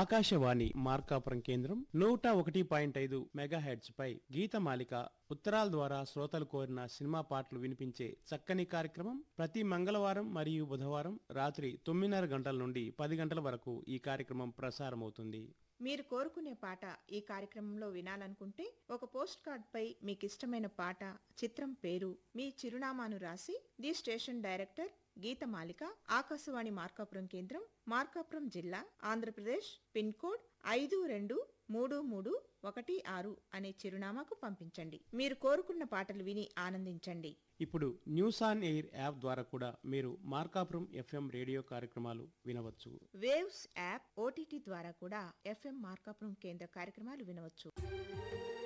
ఆకాశవాణి మార్కాపురం కేంద్రం నూట ఒకటి పాయింట్ ఐదు మెగాహెడ్స్ పై గీతమాలిక ఉత్తరాల ద్వారా శ్రోతలు కోరిన సినిమా పాటలు వినిపించే చక్కని కార్యక్రమం ప్రతి మంగళవారం మరియు బుధవారం రాత్రి తొమ్మిదిన్నర గంటల నుండి పది గంటల వరకు ఈ కార్యక్రమం ప్రసారమవుతుంది మీరు కోరుకునే పాట ఈ కార్యక్రమంలో వినాలనుకుంటే ఒక పోస్ట్ కార్డ్ పై మీకు ఇష్టమైన పాట చిత్రం పేరు మీ చిరునామాను రాసి ది స్టేషన్ డైరెక్టర్ గీతమాలిక ఆకాశవాణి మార్కాపురం కేంద్రం మార్కాపురం జిల్లా ఆంధ్రప్రదేశ్ పిన్ కోడ్ ఐదు రెండు మూడు మూడు ఒకటి ఆరు అనే చిరునామాకు పంపించండి మీరు కోరుకున్న పాటలు విని ఆనందించండి ఇప్పుడు న్యూస్ ఆన్ ఎయిర్ యాప్ ద్వారా కూడా మీరు మార్కాపురం ఎఫ్ఎం రేడియో కార్యక్రమాలు వినవచ్చు వేవ్స్ యాప్ ఓటీటీ ద్వారా కూడా ఎఫ్ఎం మార్కాపురం కేంద్ర కార్యక్రమాలు వినవచ్చు